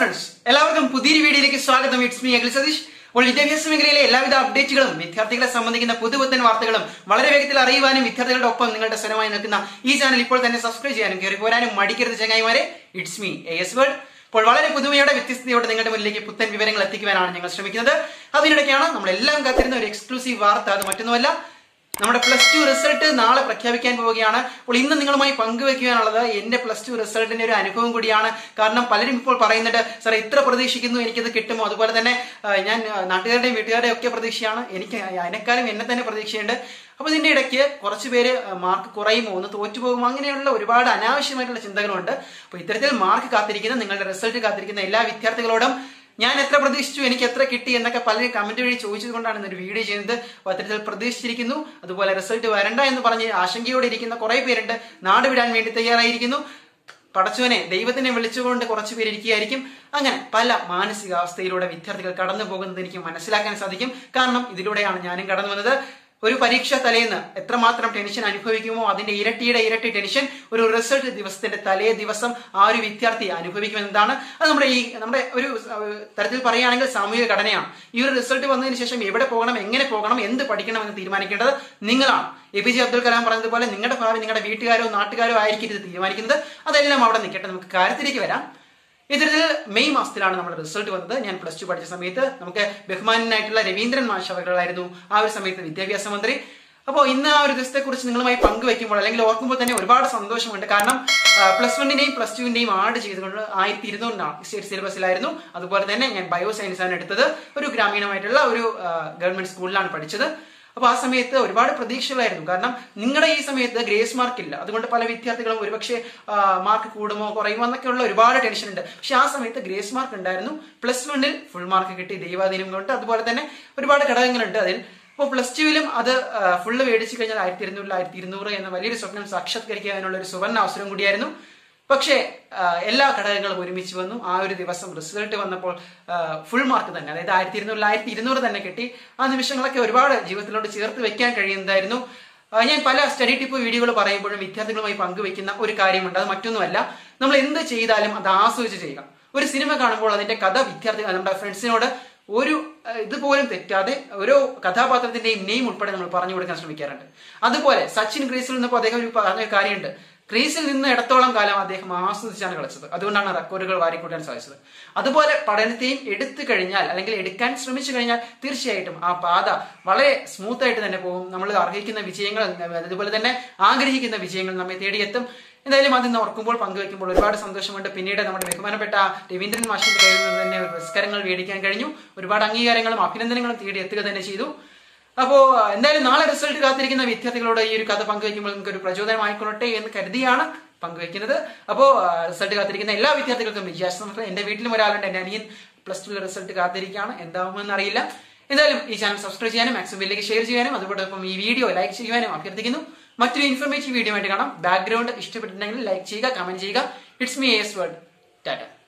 friends എല്ലാവർക്കും പുതിയൊരു വീഡിയോയിലേക്ക് സ്വാഗതം ഇറ്റ്സ് മീ അഖിൽ സതീഷ് അപ്പോൾ വിദ്യാഭ്യാസ മേഖലയിലെ എല്ലാവിധ അപ്ഡേറ്റുകളും വിദ്യാർത്ഥികളെ സംബന്ധിക്കുന്ന പുതുപുത്തൻ വാർത്തകളും വളരെ വേഗത്തിൽ അറിയുവാനും വിദ്യാർത്ഥികളുടെ ഒപ്പം നിങ്ങളുടെ സ്വരമായി നിൽക്കുന്ന ഈ ചാനൽ ഇപ്പോൾ തന്നെ സബ്സ്ക്രൈബ് ചെയ്യാനും കയറി പോരാനും മടിക്കരുത് ചങ്ങായിമാരെ it's me A S word അപ്പോൾ വളരെ പുതുമയോടെ വ്യത്യസ്തയോടെ നിങ്ങളുടെ മുന്നിലേക്ക് പുത്തൻ വിവരങ്ങൾ എത്തിക്കുവാനാണ് ഞങ്ങൾ ശ്രമിക്കുന്നത് അതിനിടയ്ക്കാണ് നമ്മളെല്ലാം കാത്തിരുന്ന ഒരു എക്സ്ക്ലൂസീവ് വാർത്ത അത് മറ്റൊന്നുമല്ല നമ്മുടെ പ്ലസ് ടു റിസൾട്ട് നാളെ പ്രഖ്യാപിക്കാൻ പോവുകയാണ് അപ്പോൾ ഇന്ന് നിങ്ങളുമായി പങ്കുവെക്കുവാനുള്ളത് എന്റെ പ്ലസ് ടു റിസൾട്ടിന്റെ ഒരു അനുഭവം കൂടിയാണ് കാരണം പലരും ഇപ്പോൾ പറയുന്നുണ്ട് സാർ ഇത്ര പ്രതീക്ഷിക്കുന്നു എനിക്കത് കിട്ടുമോ അതുപോലെ തന്നെ ആ, ഞാൻ ആ, നാട്ടുകാരുടെയും വീട്ടുകാരുടെയും ഒക്കെ പ്രതീക്ഷയാണ് എനിക്ക് അതിനേക്കാളും എന്നെ തന്നെ പ്രതീക്ഷയുണ്ട് അപ്പോൾ ഇതിന്റെ ഇടയ്ക്ക് കുറച്ച് പേര് ആ, മാർക്ക് കുറയുമോ ഒന്ന് തോറ്റുപോകുമോ അങ്ങനെയുള്ള ഒരുപാട് അനാവശ്യമായിട്ടുള്ള ചിന്തകളുണ്ട് അപ്പോൾ ഇത്തരത്തിൽ മാർക്ക് കാത്തിരിക്കുന്ന നിങ്ങളുടെ റിസൾട്ട് കാത്തിരിക്കുന്ന എല്ലാ വിദ്യാർത്ഥികളോടും ഞാൻ എത്ര പ്രതീക്ഷിച്ചു എനിക്ക് എത്ര കിട്ടി എന്നൊക്കെ പലരും കമന്റ് വഴി ചോദിച്ചത് കൊണ്ടാണ് ഇന്നൊരു വീഡിയോ ചെയ്യുന്നത് അപ്പോൾ അത്തരത്തിൽ പ്രതീക്ഷിച്ചിരിക്കുന്നു അതുപോലെ റിസൾട്ട് വരണ്ട എന്ന് പറഞ്ഞ് ആശങ്കയോടെ ഇരിക്കുന്ന കുറെ പേരുണ്ട് നാട് വിടാൻ വേണ്ടി തയ്യാറായിരിക്കുന്നു പടച്ചവനെ ദൈവത്തിനെ വിളിച്ചുകൊണ്ട് കുറച്ച് പേര് ഇരിക്കുകയായിരിക്കും അങ്ങനെ പല മാനസികാവസ്ഥയിലൂടെ വിദ്യാർത്ഥികൾ കടന്നു പോകുന്നത് എനിക്ക് മനസ്സിലാക്കാൻ സാധിക്കും കാരണം ഇതിലൂടെയാണ് ഞാനും കടന്നു വന്നത് ഒരു പരീക്ഷ തലേന്ന് എത്രമാത്രം ടെൻഷൻ അനുഭവിക്കുമോ അതിന്റെ ഇരട്ടിയുടെ ഇരട്ടി ടെൻഷൻ ഒരു റിസൾട്ട് ദിവസത്തിന്റെ തലേ ദിവസം ആ ഒരു വിദ്യാർത്ഥി അനുഭവിക്കുമെന്നതാണ് അത് നമ്മുടെ ഈ നമ്മുടെ ഒരു ഏഹ്, തരത്തിൽ പറയുകയാണെങ്കിൽ സാമൂഹിക ഘടനയാണ് ഈ ഒരു റിസൾട്ട് വന്നതിന് ശേഷം എവിടെ പോകണം എങ്ങനെ പോകണം എന്ത് പഠിക്കണം എന്ന് തീരുമാനിക്കേണ്ടത് നിങ്ങളാണ് A P J Abdul Kalam പറഞ്ഞതുപോലെ നിങ്ങളുടെ ഭാവി നിങ്ങളുടെ വീട്ടുകാരോ നാട്ടുകാരോ ആയിരിക്കും ഇത് തീരുമാനിക്കുന്നത് അതെല്ലാം അവിടെ നിൽക്കട്ടെ നമുക്ക് കാര്യത്തിലേക്ക് വരാം ഇത്തരത്തിൽ മെയ് മാസത്തിലാണ് നമ്മുടെ റിസൾട്ട് വന്നത് ഞാൻ പ്ലസ് ടു പഠിച്ച സമയത്ത് നമുക്ക് ബഹുമാനായിട്ടുള്ള രവീന്ദ്രൻ മാഷ് അവர்களായിരുന്നു ആ ഒരു സമയത്ത് വിദ്യാഭ്യാസ മന്ത്രി അപ്പോൾ ഇന്ന് ആ ഒരു ദിവസത്തെ കുറിച്ച് നിങ്ങളുമായി പങ്കുവെക്കുമ്പോൾ അല്ലെങ്കിൽ ഓർക്കുമ്പോൾ തന്നെ ഒരുപാട് സന്തോഷമുണ്ട് കാരണം പ്ലസ് വണ്ണിന്റെയും പ്ലസ് ടുവിന്റെയും ആഡ് ചെയ്തുകൊണ്ട് ആയിരത്തി ഇരുന്നൂറിനാണ് സ്റ്റേറ്റ് സിലബസിലായിരുന്നു അതുപോലെ തന്നെ ഞാൻ ബയോ സയൻസ് ആണ് എടുത്തത് ഒരു ഗ്രാമീണമായിട്ടുള്ള ഒരു ഗവൺമെന്റ് സ്കൂളിലാണ് പഠിച്ചത് അപ്പൊ ആ സമയത്ത് ഒരുപാട് പ്രതീക്ഷകളായിരുന്നു കാരണം നിങ്ങളുടെ ഈ സമയത്ത് ഗ്രേസ് മാർക്ക് ഇല്ല അതുകൊണ്ട് പല വിദ്യാർത്ഥികളും ഒരുപക്ഷെ മാർക്ക് കൂടുമോ കുറയുമോ എന്നൊക്കെയുള്ള ഒരുപാട് ടെൻഷൻ ഉണ്ട് പക്ഷെ ആ സമയത്ത് ഗ്രേസ് മാർക്ക് ഉണ്ടായിരുന്നു പ്ലസ് വണ്ണിൽ ഫുൾ മാർക്ക് കിട്ടി ദൈവാധീനം കൊണ്ട് അതുപോലെ തന്നെ ഒരുപാട് ഘടകങ്ങളുണ്ട് അതിൽ അപ്പോൾ പ്ലസ് ടുവിലും അത് ഫുള്ള് മേടിച്ചു കഴിഞ്ഞാൽ ആയിരത്തി ഇരുന്നൂറിൽ ആയിരത്തി ഇരുന്നൂറ് എന്ന വലിയൊരു സ്വപ്നം സാക്ഷാത്കരിക്കാനുള്ള ഒരു സുവർണ അവസരം കൂടിയായിരുന്നു പക്ഷേ ആ, എല്ലാ ഘടകങ്ങളും ഒരുമിച്ച് വന്നു ആ ഒരു ദിവസം റിസൾട്ട് വന്നപ്പോൾ ഫുൾ മാർക്ക് തന്നെ അതായത് ആയിരത്തി ഇരുന്നൂറിൽ ആയിരത്തി ഇരുന്നൂറ് തന്നെ കിട്ടി ആ നിമിഷങ്ങളൊക്കെ ഒരുപാട് ജീവിതത്തിലോട്ട് ചേർത്ത് വെക്കാൻ കഴിയുന്നതായിരുന്നു ആ, ഞാൻ പല സ്റ്റഡി ടിപ്പ് വീഡിയോകൾ പറയുമ്പോഴും വിദ്യാർത്ഥികളുമായി പങ്കുവെക്കുന്ന ഒരു കാര്യമുണ്ട് അത് മറ്റൊന്നുമല്ല നമ്മൾ എന്ത് ചെയ്താലും അത് ആസ്വദിച്ച് ചെയ്യുക ഒരു സിനിമ കാണുമ്പോൾ അതിന്റെ കഥ വിദ്യാർത്ഥി നമ്മുടെ ഫ്രണ്ട്സിനോട് ഒരു അഹ്, ഇതുപോലും തെറ്റാതെ ഓരോ കഥാപാത്രത്തിന്റെയും നെയിം ഉൾപ്പെടെ നമ്മൾ പറഞ്ഞു കൊടുക്കാൻ ശ്രമിക്കാറുണ്ട് അതുപോലെ സച്ചിൻ ക്രീസിൽ നിന്നപ്പോൾ അദ്ദേഹം ഒരു പറഞ്ഞ ഒരു കാര്യമുണ്ട് ക്രീസിൽ നിന്ന് ഇടത്തോളം കാലം അദ്ദേഹം ആസ്വദിച്ചാണ് കളിച്ചത് അതുകൊണ്ടാണ് റെക്കോർഡുകൾ വാരിക്കൂട്ടാൻ സാധിച്ചത് അതുപോലെ പഠനത്തെയും എടുത്തു കഴിഞ്ഞാൽ അല്ലെങ്കിൽ എടുക്കാൻ ശ്രമിച്ചു കഴിഞ്ഞാൽ തീർച്ചയായിട്ടും ആ പാത വളരെ സ്മൂത്ത് ആയിട്ട് തന്നെ പോകും നമ്മൾ അർഹിക്കുന്ന വിജയങ്ങൾ അതുപോലെ തന്നെ ആഗ്രഹിക്കുന്ന വിജയങ്ങൾ നമ്മെ തേടിയെത്തും എന്തായാലും അതിന്ന് ഓർക്കുമ്പോൾ പങ്കുവെക്കുമ്പോൾ ഒരുപാട് സന്തോഷമുണ്ട് പിന്നീട് നമ്മുടെ ബഹുമാനപ്പെട്ട രവീന്ദ്രൻ മാഷിന്റെ കയ്യിൽ നിന്ന് തന്നെ ഒരു പുരസ്കാരങ്ങൾ മേടിക്കാൻ കഴിഞ്ഞു ഒരുപാട് അംഗീകാരങ്ങളും അഭിനന്ദനങ്ങളും തേടി എത്തുക തന്നെ ചെയ്തു അപ്പോ എന്തായാലും നാളെ റിസൾട്ട് കാത്തിരിക്കുന്ന വിദ്യാർത്ഥികളോട് ഈ ഒരു കഥ പങ്കുവെക്കുമ്പോൾ നിങ്ങൾക്ക് ഒരു പ്രചോദനമായിക്കൊള്ളട്ടെ എന്ന് കരുതിയാണ് പങ്കുവെക്കുന്നത് അപ്പോൾ റിസൾട്ട് കാത്തിരിക്കുന്ന എല്ലാ വിദ്യാർത്ഥികൾക്കും വിജയാശംസകൾ എന്റെ വീട്ടിലും ഒരാളുണ്ട് എന്റെ അനിയൻ പ്ലസ് ടു റിസൾട്ട് കാത്തിരിക്കുകയാണ് എന്താവുമെന്ന് അറിയില്ല എന്തായാലും ഈ ചാനൽ സബ്സ്ക്രൈബ് ചെയ്യാനും മാക്സിമം ഷെയർ ചെയ്യാനും അതോടൊപ്പം ഈ വീഡിയോ ലൈക്ക് ചെയ്യുവാനും അഭ്യർത്ഥിക്കുന്നു മറ്റൊരു ഇൻഫർമേറ്റീവ് വീഡിയോ ആയിട്ട് കാണാം ബാക്ക്ഗ്രൗണ്ട് ഇഷ്ടപ്പെട്ടിട്ടുണ്ടെങ്കിൽ ലൈക്ക് ചെയ്യുക കമന്റ് ചെയ്യുക it's me S word Tata